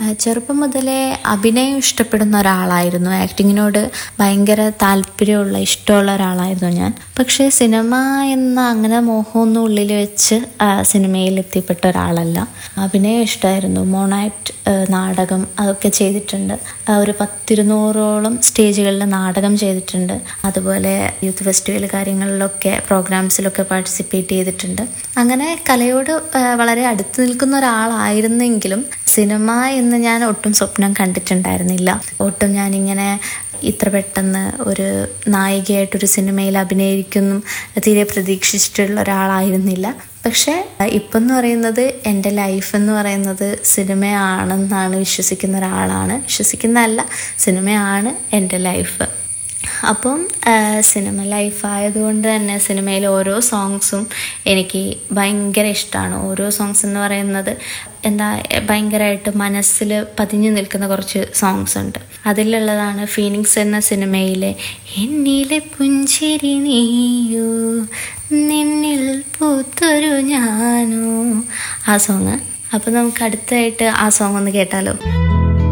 ചെറുപ്പം മുതലേ അഭിനയം ഇഷ്ടപ്പെടുന്ന ഒരാളായിരുന്നു ആക്ടിങ്ങിനോട് ഭയങ്കര താല്പര്യമുള്ള ഇഷ്ടമുള്ള ഒരാളായിരുന്നു ഞാൻ പക്ഷേ സിനിമ എന്ന അങ്ങനെ മോഹമൊന്നും ഉള്ളിൽ വെച്ച് ആ, സിനിമയിൽ എത്തിപ്പെട്ട ഒരാളല്ല അഭിനയം ഇഷ്ടമായിരുന്നു മോണാക്ട് നാടകം അതൊക്കെ ചെയ്തിട്ടുണ്ട് ആ, ഒരു പത്തിരുന്നൂറോളം സ്റ്റേജുകളിൽ നാടകം ചെയ്തിട്ടുണ്ട് അതുപോലെ യൂത്ത് ഫെസ്റ്റിവൽ കാര്യങ്ങളിലൊക്കെ പ്രോഗ്രാംസിലൊക്കെ പാർട്ടിസിപ്പേറ്റ് ചെയ്തിട്ടുണ്ട് അങ്ങനെ കലയോട് ആ, വളരെ അടുത്ത് നിൽക്കുന്ന ഒരാളായിരുന്നെങ്കിലും സിനിമ എന്ന് ഞാൻ ഒട്ടും സ്വപ്നം കണ്ടിട്ടുണ്ടായിരുന്നില്ല ഒട്ടും ഞാനിങ്ങനെ ഇത്ര പെട്ടെന്ന് ഒരു നായികയായിട്ടൊരു സിനിമയിൽ അഭിനയിക്കുന്നു തീരെ പ്രതീക്ഷിച്ചിട്ടുള്ള ഒരാളായിരുന്നില്ല പക്ഷേ ഇപ്പം എന്ന് പറയുന്നത് എൻ്റെ ലൈഫ് എന്ന് പറയുന്നത് സിനിമയാണെന്നാണ് വിശ്വസിക്കുന്ന ഒരാളാണ് വിശ്വസിക്കുന്നതല്ല സിനിമയാണ് എൻ്റെ ലൈഫ് അപ്പം ആ, സിനിമ ലൈഫ് ആയതുകൊണ്ട് തന്നെ സിനിമയിലെ ഓരോ സോങ്സും എനിക്ക് ഭയങ്കര ഇഷ്ടമാണ് ഓരോ സോങ്സ് എന്ന് പറയുന്നത് എന്താ ഭയങ്കരമായിട്ട് മനസ്സിൽ പതിഞ്ഞു നിൽക്കുന്ന കുറച്ച് സോങ്സ് ഉണ്ട് അതിലുള്ളതാണ് ഫീനിങ്സ് എന്ന സിനിമയിലെ എന്നിലെ പുഞ്ചിരി നീയോ നിന്നിൽ പൂത്തൊരു ഞാനോ ആ സോങ് അപ്പം നമുക്ക് അടുത്തായിട്ട് ആ സോങ് ഒന്ന് കേട്ടാലോ